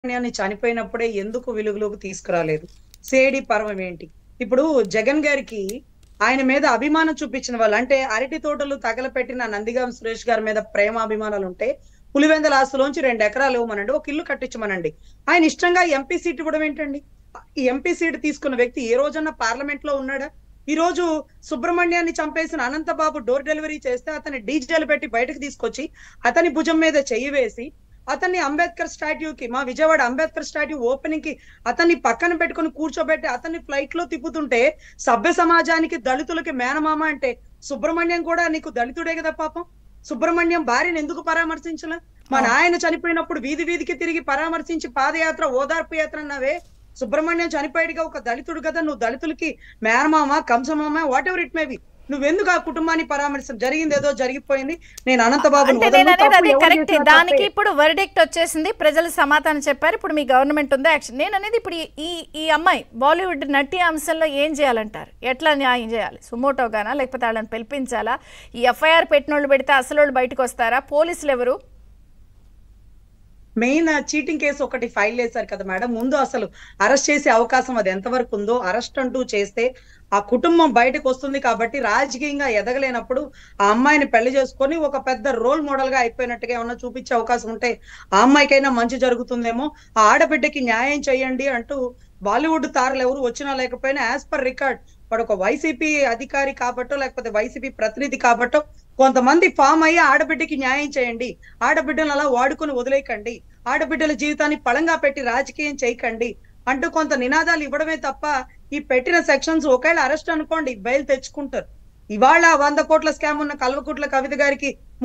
సుబ్రహ్మణ్యాన్ని చనిపోయినప్పుడే ఎందుకు వెలుగులోకి తీసుకురాలేదు సేడి పర్వం ఏంటి ఇప్పుడు జగన్ గారికి ఆయన మీద అభిమానం చూపించిన వాళ్ళు అంటే అరటి తోటలు తగలపెట్టిన నందిగాం సురేష్ గారి మీద ప్రేమ అభిమానాలు ఉంటే పులివెందల ఆస్తులోంచి రెండు ఎకరాలు ఇవ్వమనండి ఒక ఇల్లు కట్టించమనండి ఆయన ఇష్టంగా ఎంపీ సీట్ ఇవ్వడం ఏంటండి ఈ ఎంపీ సీట్ తీసుకున్న వ్యక్తి ఏ రోజన్నా పార్లమెంట్ లో ఉన్నాడా ఈ రోజు సుబ్రహ్మణ్యాన్ని చంపేసిన అనంతబాబు డోర్ డెలివరీ చేస్తే అతన్ని డీజిల్ పెట్టి బయటకు తీసుకొచ్చి అతని భుజం మీద చెయ్యి వేసి అతన్ని అంబేద్కర్ స్టాట్యూకి మా విజయవాడ అంబేద్కర్ స్టాట్యూ ఓపెనింగ్ కి అతన్ని పక్కన పెట్టుకొని కూర్చోబెట్టి అతన్ని ఫ్లైట్ లో తిప్పుతుంటే సభ్య సమాజానికి దళితులకి మేనమామ అంటే సుబ్రహ్మణ్యం కూడా నీకు దళితుడే కదా పాపం సుబ్రహ్మణ్యం భార్యను ఎందుకు పరామర్శించలే మా నాయన చనిపోయినప్పుడు వీధి వీధికి తిరిగి పరామర్శించి పాదయాత్ర ఓదార్పు యాత్ర అన్నావే సుబ్రహ్మణ్యం చనిపోయాడుగా ఒక దళితుడు కదా నువ్వు దళితులకి మేనమామ కంసమామ whatever it may be నువ్వెందుకు ఆ కుటుంబాన్ని పరామర్శం జరిగింది ఏదో జరిగిపోయింది నేను అనంతబాబుని అంటే నేను వదలను, అనేది తప్పు అదే ఎవరు కరెక్ట్ చేసినా దానికి తప్పే. ఇప్పుడు వర్డిక్ట్ వచ్చేసింది ప్రజలు సమాధానం చెప్పారు ఇప్పుడు మీ గవర్నమెంట్ ఉందా యాక్షన్ నేను అనేది ఇప్పుడు ఈ- ఈ ఈ అమ్మాయి బాలీవుడ్ నటి అంశంలో ఏం చేయాలంటారు ఎట్లా న్యాయం చేయాలి సుమోటోగానా లేకపోతే వాళ్ళని పిలిపించాలా ఈ ఎఫ్ఐఆర్ పెట్టిన వాళ్ళు పెడితే అసలు వాళ్ళు బయటకు వస్తారా పోలీసులు ఎవరు మెయిన్ చీటింగ్ కేసు ఒకటి ఫైల్ చేశారు కదా మేడం ముందు అసలు అరెస్ట్ చేసే అవకాశం అది ఎంతవరకు ఉందో అరెస్ట్ అంటూ చేస్తే ఆ కుటుంబం బయటకు వస్తుంది కాబట్టి రాజకీయంగా ఎదగలేనప్పుడు ఆ అమ్మాయిని పెళ్లి చేసుకొని ఒక పెద్ద రోల్ మోడల్ గా అయిపోయినట్టుగా ఏమన్నా చూపించే అవకాశం ఉంటే ఆ అమ్మాయికైనా మంచి జరుగుతుందేమో ఆ ఆడబిడ్డకి న్యాయం చేయండి అంటూ బాలీవుడ్ తారలు ఎవరు వచ్చినా లేకపోయినా యాజ్ పర్ రికార్డ్ వాడు ఒక వైసీపీ అధికారి కాబట్టో లేకపోతే వైసీపీ ప్రతినిధి కాబట్టో కొంతమంది ఫామ్ అయ్యి ఆడబిడ్డకి న్యాయం చేయండి ఆడబిడ్డను అలా వాడుకొని వదిలేయకండి ఆడబిడ్డల జీవితాన్ని పళంగా పెట్టి రాజకీయం చేయకండి అంటూ కొంత నినాదాలు ఇవ్వడమే తప్ప ఈ పెట్టిన సెక్షన్స్ ఒకవేళ అరెస్ట్ అనుకోండి బెయిల్ తెచ్చుకుంటారు ఇవాళ వంద కోట్ల స్కామ్ ఉన్న కల్వకుట్ల కవిత గారికి